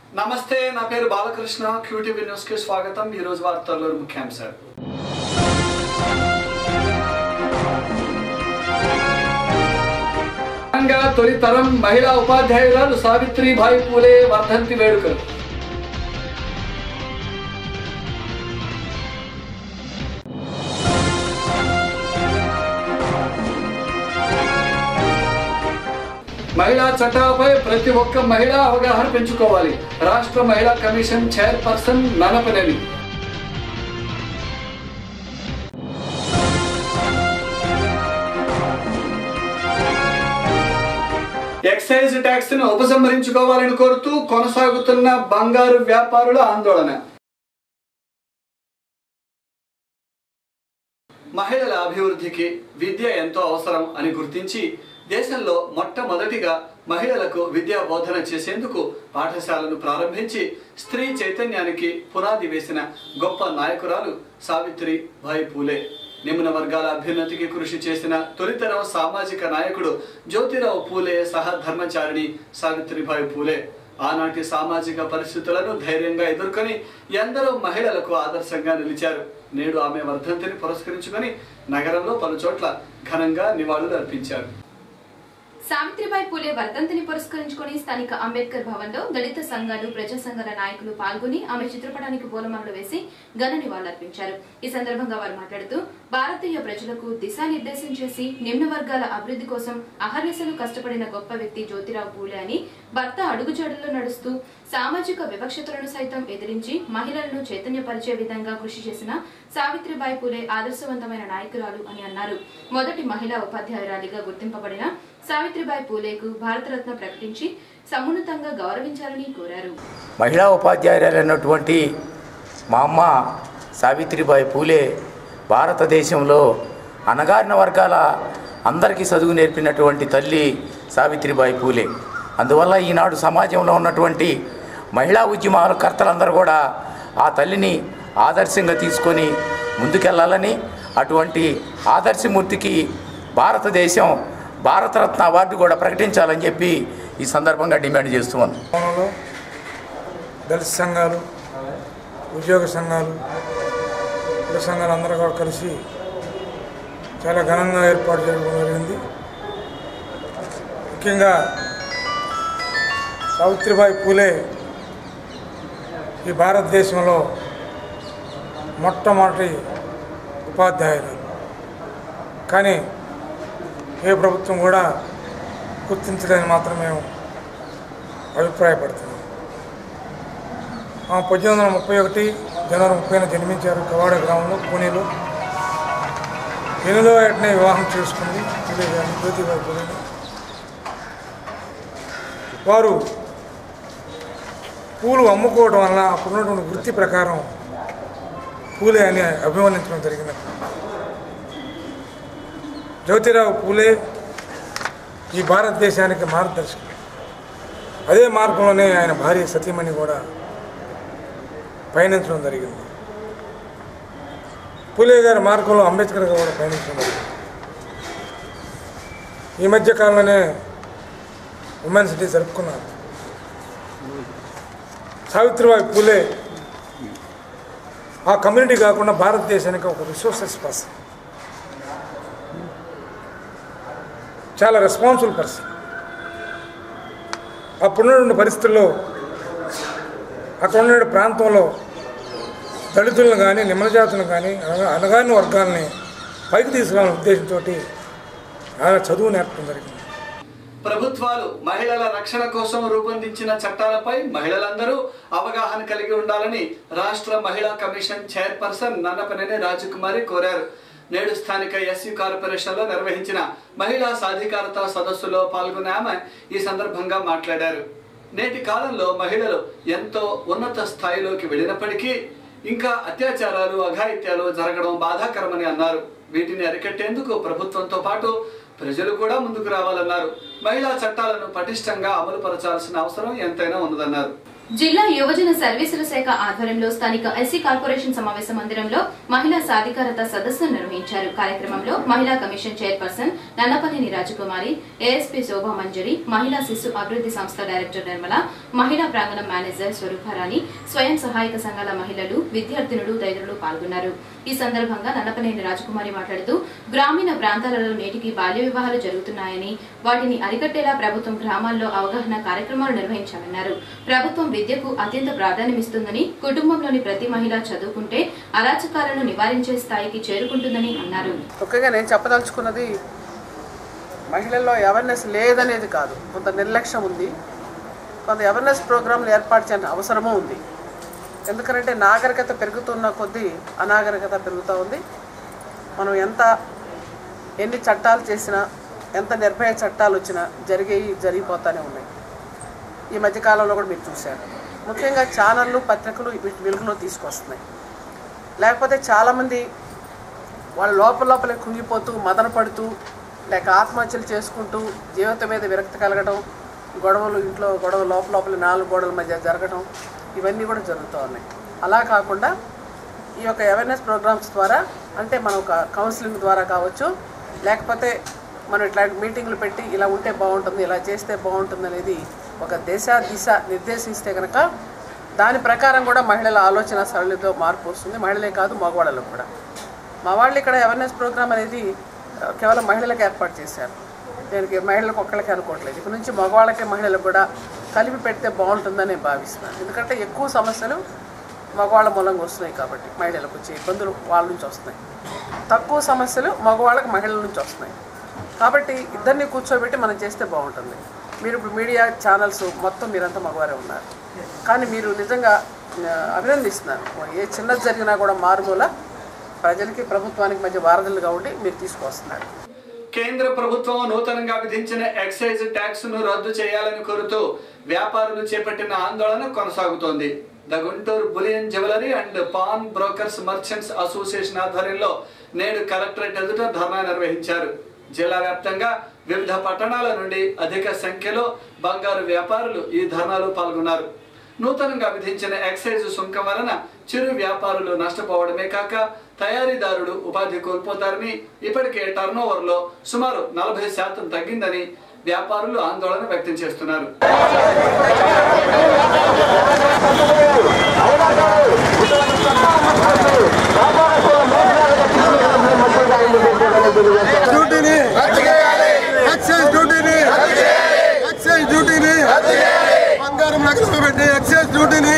నమస్తే నా పేరు బాలకృష్ణ క్యూటీవీ న్యూస్ కి స్వాగతం ఈ రోజు వార్తల్లో ముఖ్యాంశాలు తెలంగాణ తొలి తరం మహిళా ఉపాధ్యాయురాలు సావిత్రిబాయి పూలే వర్ధంతి వేడుకలు మహిళా చట్టాలపై ప్రతి ఒక్క మహిళ అవగాహన పెంచుకోవాలి రాష్ట్ర మహిళా commission chairperson Nannapaneni excise tax ను ఉపసంహరించుకోవాలని కోరుతూ కొనసాగుతున్న బంగారు వ్యాపారుల ఆందోళన మహిళల అభివృద్ధికి విద్య ఎంతో అవసరం అని గుర్తించి దేశంలో మొట్టమొదటిగా మహిళలకు విద్యా బోధన చేసేందుకు పాఠశాలను ప్రారంభించి స్త్రీ చైతన్యానికి పునాది వేసిన గొప్ప నాయకురాలు సావిత్రి భాయ్ పూలే నిమ్న వర్గాల అభ్యున్నతికి కృషి చేసిన తొలితరం సామాజిక నాయకుడు జ్యోతిరావు పూలే సహధర్మచారిణి సావిత్రిబాయి పూలే ఆనాటి సామాజిక పరిస్థితులను ధైర్యంగా ఎదుర్కొని ఎందరో మహిళలకు ఆదర్శంగా నిలిచారు నేడు ఆమె వర్ధంతిని పురస్కరించుకొని నగరంలో పలు చోట్ల ఘనంగా నివాళులు అర్పించారు సావిత్రిబాయి పూలే వర్ధంతిని పురస్కరించుకుని స్థానిక అంబేద్కర్ భవన్ లో దళిత సంఘాలు ప్రజా సంఘాల నాయకులు పాల్గొని ఆమె చిత్రపటానికి పూలమాలలు వేసి ఘన నివాళులర్పించారు ఈ సందర్భంగా వారు మాట్లాడుతూ భారతీయ ప్రజలకు దిశానిర్దేశం చేసి నిమ్న వర్గాల అభివృద్ధి కోసం అహర్నిశలు కష్టపడిన గొప్ప వ్యక్తి జ్యోతిరావు పూలే అని భర్త అడుగుజాడల్లో నడుస్తూ సామాజిక వివక్షతలను సైతం ఎదిరించి మహిళలను చైతన్యపరిచే విధంగా కృషి చేసిన సావిత్రిబాయి పూలే ఆదర్శవంతమైన నాయకురాలు అని అన్నారు మొదటి మహిళా ఉపాధ్యాయురాలిగా గుర్తింపబడిన సావిత్రిబాయి పూలేకు భారతరత్న ప్రకటించి సమున్నతంగా గౌరవించాలని కోరారు మహిళా ఉపాధ్యాయురాలైనటువంటి మా అమ్మ సావిత్రిబాయి పూలే భారతదేశంలో అణగారిన వర్గాల అందరికీ చదువు నేర్పినటువంటి తల్లి సావిత్రిబాయి పూలే అందువల్ల ఈనాడు సమాజంలో ఉన్నటువంటి మహిళా ఉద్యమాల కర్తలందరూ కూడా ఆ తల్లిని ఆదర్శంగా తీసుకొని ముందుకెళ్లాలని అటువంటి ఆదర్శమూర్తికి భారతదేశం భారతరత్న అవార్డు కూడా ప్రకటించాలని చెప్పి ఈ సందర్భంగా డిమాండ్ చేస్తూ ఉన్నాం భవనంలో దళిత సంఘాలు ఉద్యోగ సంఘాలు కుల సంఘాలు అందరూ కూడా కలిసి చాలా ఘనంగా ఏర్పాటు చేయడం జరిగింది ముఖ్యంగా సావిత్రిబాయి పూలే ఈ భారతదేశంలో మొట్టమొదటి ఉపాధ్యాయులు కానీ ఏ ప్రభుత్వం కూడా గుర్తించలేని మాత్రం మేము అభిప్రాయపడుతున్నాం ఆమె పద్దెనిమిది వందల ముప్పై ఒకటి జనవరి ముప్పైన జన్మించారు కవాడ గ్రామంలో పూణేలో ఎనిమిదవ ఏటనే వివాహం చేసుకుంది పూలే గారిని జ్యోతిబాయి పూలేని వారు పూలు అమ్ముకోవడం వలన అప్పుడున్నటువంటి వృత్తి ప్రకారం పూలే అని అభివర్ణించడం జరిగింది జ్యోతిరావు పూలే ఈ భారతదేశానికి మార్గదర్శకులు అదే మార్గంలోనే ఆయన భార్య సతీమణి కూడా పయనించడం జరిగింది పూలే గారి మార్గంలో అంబేద్కర్ గారు కూడా పయనించడం జరిగింది ఈ మధ్య కాలంలోనే ఉమెన్స్ డే జరుపుకున్నారు సావిత్రిబాయి పూలే ఆ కమ్యూనిటీ కాకుండా భారతదేశానికి ఒక రిసోర్సెస్ పర్సన్ చాలా రెస్పాన్సిబుల్ పర్సన్ అప్పుడున్నటువంటి పరిస్థితుల్లో అక్కడ ఉన్న ప్రాంతంలో దళితులను కానీ నిమ్మజాతులను కానీ అనగా అనగాని వర్గాల్ని పైకి తీసుకురావాలనే ఉద్దేశంతో ఆయన చదువు నేర్పడం జరిగింది ప్రభుత్వాలు మహిళల రక్షణ కోసం రూపొందించిన చట్టాలపై మహిళలందరూ అవగాహన కలిగి ఉండాలని రాష్ట్ర మహిళా కమిషన్ చైర్పర్సన్ నన్నపనేని రాజకుమారి కోరారు నేడు స్థానిక ఎస్సీ కార్పొరేషన్లో నిర్వహించిన మహిళా సాధికారత సదస్సులో పాల్గొన్న ఆమె ఈ సందర్భంగా మాట్లాడారు నేటి కాలంలో మహిళలు ఎంతో ఉన్నత స్థాయిలోకి వెళ్ళినప్పటికీ ఇంకా అత్యాచారాలు అఘాయిత్యాలు జరగడం బాధాకరమని అన్నారు వీటిని అరికట్టేందుకు ప్రభుత్వంతో పాటు ప్రజలు కూడా ముందుకు రావాలన్నారు మహిళా చట్టాలను పటిష్టంగా అమలు పరచాల్సిన అవసరం ఎంతైనా ఉన్నదన్నారు జిల్లా యువజన సర్వీసుల శాఖ ఆధ్వర్యంలో స్థానిక ఎస్సీ కార్పొరేషన్ సమావేశ మందిరంలో మహిళా సాధికారత సదస్సును నిర్వహించారు కార్యక్రమంలో మహిళా కమిషన్ చైర్పర్సన్ నల్లపల్లిని రాజకుమారి ఏఎస్పీ శోభా మంజరి మహిళా శిశు అభివృద్ధి సంస్థ డైరెక్టర్ నిర్మల మహిళా ప్రాంగణం మేనేజర్ స్వరూపారాణి స్వయం సహాయక సంఘాల మహిళలు విద్యార్థినులు తదితరులు పాల్గొన్నారు ఈ సందర్భంగా నల్లపనేని రాజకుమారి మాట్లాడుతూ గ్రామీణ ప్రాంతాలలో నేటికి బాల్య వివాహాలు జరుగుతున్నాయని వాటిని అరికట్టేలా ప్రభుత్వం గ్రామాల్లో అవగాహన కార్యక్రమాలు నిర్వహించాలన్నారు ప్రభుత్వం విద్యకు అత్యంత ప్రాధాన్యమిస్తుందని కుటుంబంలోని ప్రతి మహిళ చదువుకుంటే అరాచకాలను నివారించే స్థాయికి చేరుకుంటుందని అన్నారు ముఖ్యంగా నేను చెప్పదలుచుకున్నది మహిళల్లో అవేర్నెస్ లేదనేది కాదు కొంత నిర్లక్ష్యం ఉంది కొంత అవేర్నెస్ ప్రోగ్రాంలు ఏర్పాటు చేయాల్సిన అవసరము ఉంది ఎందుకంటే నాగరికత పెరుగుతున్న కొద్దీ అనాగరికత పెరుగుతూ ఉంది మనం ఎంత ఎన్ని చట్టాలు చేసినా ఎంత నిర్భయ చట్టాలు వచ్చినా జరిగేవి జరిగిపోతూనే ఉన్నాయి ఈ మధ్యకాలంలో కూడా మీరు చూశారు ముఖ్యంగా ఛానళ్ళు పత్రికలు వీటి వెలుగులో తీసుకొస్తున్నాయి లేకపోతే చాలామంది వాళ్ళ లోపల లోపలే కుంగిపోతూ మదన పడుతూ లేక ఆత్మహత్యలు చేసుకుంటూ జీవితం మీద విరక్తి కలగడం గొడవలు ఇంట్లో గొడవ లోపల లోపల నాలుగు గోడల మధ్య జరగడం ఇవన్నీ కూడా జరుగుతూ ఉన్నాయి అలా కాకుండా ఈ యొక్క అవేర్నెస్ ప్రోగ్రామ్స్ ద్వారా అంటే మనం ఒక కౌన్సిలింగ్ ద్వారా కావచ్చు లేకపోతే మనం ఇట్లాంటి మీటింగ్లు పెట్టి ఇలా ఉంటే బాగుంటుంది ఇలా చేస్తే బాగుంటుంది అనేది ఒక దేశ దిశ నిర్దేశిస్తే కనుక దాని ప్రకారం కూడా మహిళల ఆలోచన సరళితో మార్పు వస్తుంది మహిళలే కాదు మగవాళ్ళకు కూడా మా వాళ్ళు ఇక్కడ అవేర్నెస్ ప్రోగ్రామ్ అనేది ఆ, కేవలం మహిళలకు ఏర్పాటు చేశారు దీనికి మహిళలకు ఒక్కళ్ళకి అనుకోవట్లేదు ఇక నుంచి మగవాళ్ళకి మహిళలకు కూడా కలిపి పెడితే బాగుంటుందని నేను భావిస్తున్నాను ఎందుకంటే ఎక్కువ సమస్యలు మగవాళ్ళ మూలంగా వస్తున్నాయి కాబట్టి మహిళలకు వచ్చే ఇబ్బందులు వాళ్ళ నుంచి వస్తున్నాయి తక్కువ సమస్యలు మగవాళ్ళకి మహిళల నుంచి వస్తున్నాయి కాబట్టి ఇద్దరిని కూర్చోబెట్టి మనం చేస్తే బాగుంటుంది మీరు ఇప్పుడు మీడియా ఛానల్స్ మొత్తం మీరంతా మగవారే ఉన్నారు కానీ మీరు నిజంగా ఆ, అభినందిస్తున్నారు ఏ చిన్నది జరిగినా కూడా మారుమూల ప్రజలకి ప్రభుత్వానికి మధ్య వారధులుగా ఉండి మీరు తీసుకొస్తున్నారు కేంద్ర ప్రభుత్వం నూతనంగా విధించిన ఎక్సైజ్ ట్యాక్స్ ను రద్దు చేయాలని కోరుతూ వ్యాపారులు చేపట్టిన ఆందోళన కొనసాగుతోంది the Guntur bullion jewellery and pawn brokers merchants association ఆధ్వర్యంలో నేడు కలెక్టరేట్ ఎదుట ధర్నా నిర్వహించారు జిల్లా వ్యాప్తంగా వివిధ పట్టణాల నుండి అధిక సంఖ్యలో బంగారు వ్యాపారులు ఈ ధర్నాలో పాల్గొన్నారు నూతనంగా విధించిన ఎక్సైజ్ సుంకం వలన చిరు వ్యాపారులు నష్టపోవడమే కాక తయారీదారుడు ఉపాధి కోల్పోతారని ఇప్పటికే టర్నోవర్ లో సుమారు నలభై శాతం తగ్గిందని వ్యాపారులు ఆందోళన వ్యక్తం చేస్తున్నారు డ్యూటీని ఎక్సైజ్ డ్యూటీని ఎక్సైజ్ డ్యూటీని బంగారం నగలు పెట్టి ఎక్సైజ్ డ్యూటీని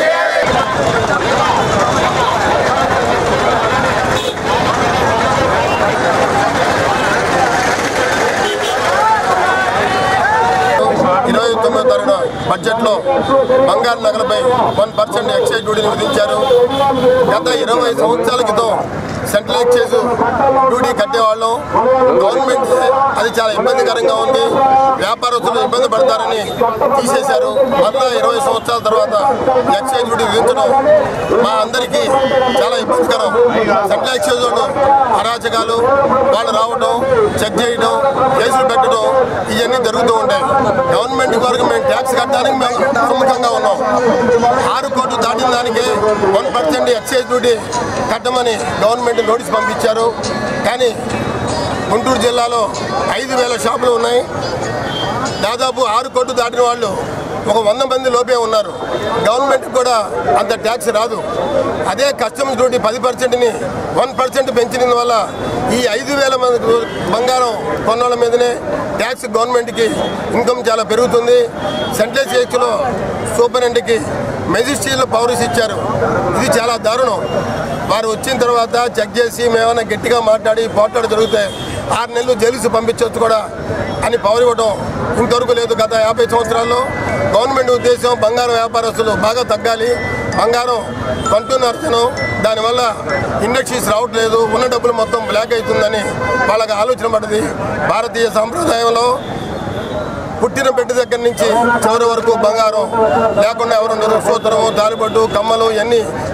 ఇరవై తొమ్మిదో తారీఖున బడ్జెట్లో బంగారు నగలపై వన్ పర్సెంట్ ఎక్సైజ్ డ్యూటీని విధించారు గత ఇరవై సంవత్సరాల క్రితం సెంట్రల్ ఎక్సైజ్ డ్యూటీ కట్టేవాళ్ళం గవర్నమెంట్ అది చాలా ఇబ్బందికరంగా ఉంది వ్యాపారస్తులు ఇబ్బంది పడతారని తీసేశారు మళ్ళా ఇరవై సంవత్సరాల తర్వాత ఎక్సైజ్ డ్యూటీ విధించడం మా అందరికీ చాలా ఇబ్బందికరం సెంట్రల్ ఎక్సైజ్ వాళ్ళు అరాచకాలు వాళ్ళు రావడం చెక్ చేయడం కేసులు పెట్టడం ఇవన్నీ జరుగుతూ ఉంటాయి గవర్నమెంట్ వరకు మేము ట్యాక్స్ కట్టడానికి మేము సుముఖంగా ఉన్నాం ఆరు కోట్లు దాటిన దానికి వన్ పర్సెంట్ ఎక్సైజ్ డ్యూటీ కట్టమని గవర్నమెంట్ నోటీస్ పంపించారు కానీ గుంటూరు జిల్లాలో ఐదు వేల షాపులు ఉన్నాయి దాదాపు ఆరు కోట్లు దాటిన వాళ్ళు ఒక వంద మంది లోపే ఉన్నారు గవర్నమెంట్ కూడా అంత ట్యాక్స్ రాదు అదే కస్టమర్స్ డ్యూటీ పది పర్సెంట్ని వన్ పర్సెంట్ పెంచిన వల్ల ఈ ఐదు వేల మంది బంగారం కొన్నోళ్ళ మీదనే ట్యాక్స్ గవర్నమెంట్కి ఇన్కమ్ చాలా పెరుగుతుంది సెంట్రల్ స్టేట్స్లో సూపరింటెండెంట్కి మెజిస్ట్రీలో పవర్స్ ఇచ్చారు ఇది చాలా దారుణం వారు వచ్చిన తర్వాత చెక్ చేసి మేమైనా గట్టిగా మాట్లాడి పోట్లాడు జరిగితే ఆరు నెలలు జైలుకి పంపించవచ్చు కూడా అని పవర్ ఇవ్వడం ఇంతవరకు లేదు గత యాభై సంవత్సరాల్లో గవర్నమెంట్ ఉద్దేశం బంగారం వ్యాపారస్తులు బాగా తగ్గాలి బంగారం కొంటున్నారు జనం దానివల్ల ఇండస్ట్రీస్ రావట్లేదు ఉన్న డబ్బులు మొత్తం బ్లాక్ అవుతుందని వాళ్ళకి ఆలోచన పడింది భారతీయ సాంప్రదాయంలో పుట్టిన బిడ్డ దగ్గర నుంచి చివరి వరకు బంగారం లేకుండా ఎవరు ఉండరు సూత్రము తాలిబొట్టు కమ్మలు ఇవన్నీ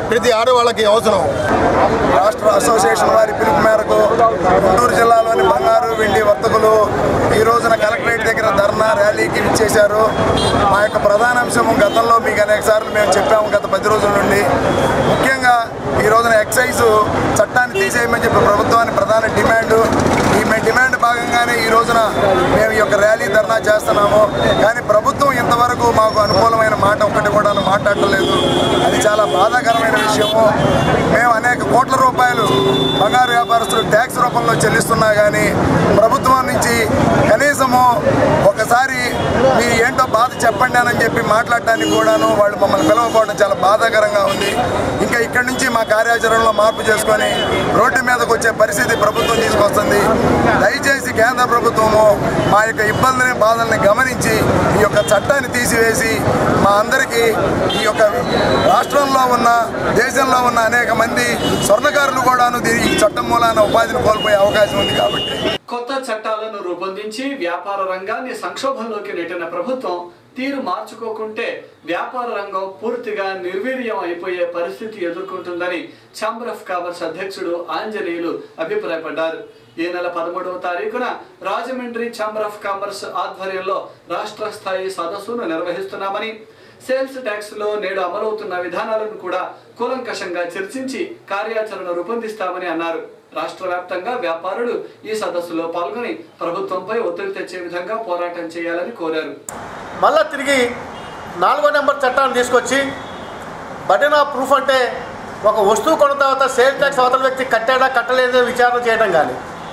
ప్రతి ఆడవాళ్ళకి అవసరం రాష్ట్ర అసోసియేషన్ వారి పిలుపు మేరకు గుంటూరు జిల్లాలోని బంగారు వెండి వర్తకులు ఈ రోజున కలెక్టరేట్ దగ్గర ధర్నా ర్యాలీకి ఇచ్చేశారు మా యొక్క ప్రధాన అంశం గతంలో మీకు అనేక సార్లు మేము చెప్పాము గత పది రోజుల నుండి ముఖ్యంగా ఈ రోజున ఎక్సైజ్ చట్టాన్ని తీసేయమని చెప్పి ప్రభుత్వాన్ని ప్రధాన డిమాండ్ ఈ మే డిమాండ్ భాగంగానే ఈ రోజున మేము ఈ యొక్క ర్యాలీ ధర్నా చేస్తున్నాము కానీ ప్రభుత్వం ఇంతవరకు మాకు అనుకూలమైన మాట ఒక్కటి కూడా మాట్లాడలేదు అది చాలా బాధాకరమైన విషయము మేము అనేక కోట్ల రూపాయలు బంగారు వ్యాపారస్తులు ట్యాక్స్ రూపంలో చెల్లిస్తున్నా కానీ ప్రభుత్వం నుంచి కనీసము ఒకసారి మీ ఏంటో బాధ చెప్పండి అని చెప్పి మాట్లాడటానికి కూడాను వాళ్ళు మమ్మల్ని పిలవకపోవడం చాలా బాధాకరంగా ఉంది ఇంకా ఇక్కడి నుంచి మా కార్యాచరణలో మార్పు చేసుకొని రోడ్డు మీదకి వచ్చే పరిస్థితి ప్రభుత్వం తీసుకొస్తుంది దయచేసి కేంద్ర ప్రభుత్వము మా యొక్క ఇబ్బందిని బాధల్ని గమనించి ఈ యొక్క చట్టాన్ని తీసివేసి మా అందరికీ ఈ యొక్క రాష్ట్రంలో ఉన్న దేశంలో ఉన్న అనేక మంది స్వర్ణకారులు కూడాను దీని ఈ చట్టం మూలాన ఉపాధిని కోల్పోయే అవకాశం ఉంది కాబట్టి కొత్త చట్టాలను రూపొందించి వ్యాపార రంగాన్ని సంక్షోభంలోకి నెట్టిన ప్రభుత్వం తీరు మార్చుకోకుంటే వ్యాపార రంగం పూర్తిగా నిర్వీర్యం అయిపోయే పరిస్థితి ఎదుర్కొంటుందని ఛాంబర్ ఆఫ్ కామర్స్ అధ్యక్షుడు ఆంజనేయులు అభిప్రాయపడ్డారు ఈ నెల పదమూడవ తారీఖున రాజమండ్రి ఛాంబర్ ఆఫ్ కామర్స్ ఆధ్వర్యంలో రాష్ట్ర స్థాయి సదస్సును నిర్వహిస్తున్నామని సేల్స్ ట్యాక్స్ లో నేడు అమలవుతున్న విధానాలను కూడా కూలంకషంగా చర్చించి కార్యాచరణ రూపొందిస్తామని అన్నారు రాష్ట్ర వ్యాప్తంగా వ్యాపారులు ఈ సదస్సులో పాల్గొని ప్రభుత్వంపై ఒత్తిడి తెచ్చే విధంగా పోరాటం చేయాలని కోరారు మళ్ళా తిరిగి నాలుగో నెంబర్ చట్టాన్ని తీసుకొచ్చి బటన్ ఆఫ్ ప్రూఫ్ అంటే ఒక వస్తువు కొన్న తర్వాత సేల్ ట్యాక్స్ అవతల వ్యక్తి కట్టాడా కట్టలేదని విచారణ చేయడం కానీ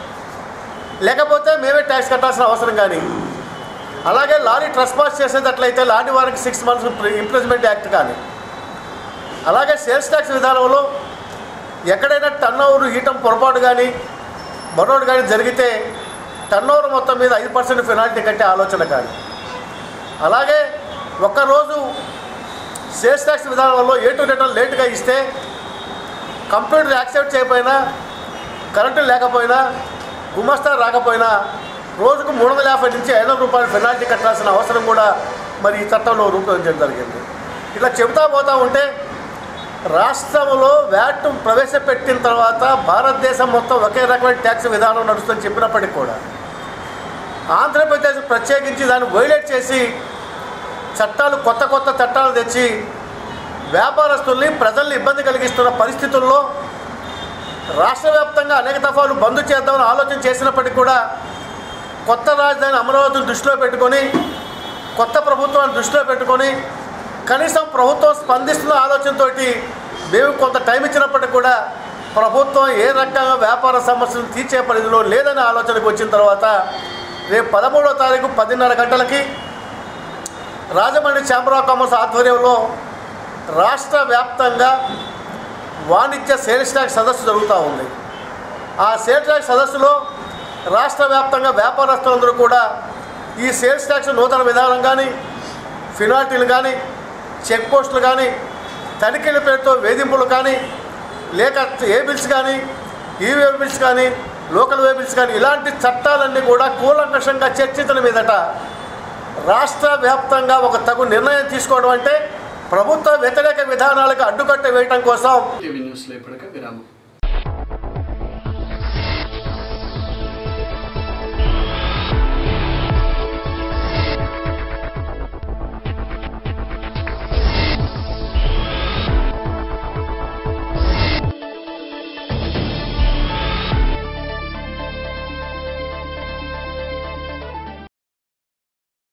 లేకపోతే మేమే ట్యాక్స్ కట్టాల్సిన అవసరం కానీ అలాగే లారీ ట్రస్పాస్ చేసేటట్లయితే లారీ వారికి సిక్స్ మంత్స్ ఇంప్లిజ్మెంట్ యాక్ట్ కానీ అలాగే సేల్స్ ట్యాక్స్ విధానంలో ఎక్కడైనా టర్న్ ఓవర్ ఈటం పొరపాటు కానీ మరొకటి కానీ జరిగితే టర్న్ ఓవర్ మొత్తం మీద ఐదు పర్సెంట్ పెనాల్టీ కట్టే ఆలోచన కానీ అలాగే ఒక్కరోజు సేల్స్ ట్యాక్స్ విధానంలో ఏ టు రిటర్న్ లేటుగా ఇస్తే కంప్యూటర్ యాక్సెప్ట్ చేయకపోయినా కరెంటు లేకపోయినా గుమస్తా రాకపోయినా రోజుకు మూడు వందల యాభై నుంచి ఐదు వందల రూపాయలు పెనాల్టీ కట్టాల్సిన అవసరం కూడా మరి ఈ చట్టంలో రూపొందించడం జరిగింది ఇట్లా చెబుతా పోతా ఉంటే రాష్ట్రంలో వ్యాట్ ప్రవేశపెట్టిన తర్వాత భారతదేశం మొత్తం ఒకే రకమైన ట్యాక్స్ విధానం నడుస్తుందని చెప్పినప్పటికీ కూడా ఆంధ్రప్రదేశ్ ప్రత్యేకించి దాన్ని వైలేట్ చేసి చట్టాలు కొత్త కొత్త చట్టాలు తెచ్చి వ్యాపారస్తుల్ని ప్రజల్ని ఇబ్బంది కలిగిస్తున్న పరిస్థితుల్లో రాష్ట్ర వ్యాప్తంగా అనేక దఫాలు బంద్ చేద్దామని ఆలోచన చేసినప్పటికీ కూడా కొత్త రాజధాని అమరావతిని దృష్టిలో పెట్టుకొని కొత్త ప్రభుత్వాన్ని దృష్టిలో పెట్టుకొని కనీసం ప్రభుత్వం స్పందిస్తున్న ఆలోచనతోటి మేము కొంత టైం ఇచ్చినప్పటికీ కూడా ప్రభుత్వం ఏ రకంగా వ్యాపార సమస్యలను తీర్చే పరిధిలో లేదనే ఆలోచనకు వచ్చిన తర్వాత రేపు పదమూడవ తారీఖు పదిన్నర గంటలకి రాజమండ్రి ఛాంబర్ ఆఫ్ కామర్స్ ఆధ్వర్యంలో రాష్ట్ర వ్యాప్తంగా వాణిజ్య సేల్స్ ట్యాక్స్ సదస్సు జరుగుతూ ఉంది ఆ సేల్స్ ట్యాక్స్ సదస్సులో రాష్ట్ర వ్యాప్తంగా వ్యాపారస్తులందరూ కూడా ఈ సేల్స్ ట్యాక్స్ నూతన విధానం కానీ ఫినాల్టీలు కానీ చెక్ పోస్టులు కానీ తనిఖీల పేరుతో వేధింపులు కానీ లేక ఏ బిల్స్ కానీ ఈవే బిల్స్ కానీ లోకల్ వే బిల్స్ కానీ ఇలాంటి చట్టాలన్నీ కూడా కూలంకషంగా చర్చించిన మీదట రాష్ట్ర వ్యాప్తంగా ఒక తగు నిర్ణయం తీసుకోవడం అంటే ప్రభుత్వ వ్యతిరేక విధానాలకు అడ్డుకట్ట వేయటం కోసం టీవీ న్యూస్లో ఇప్పటికే విరామం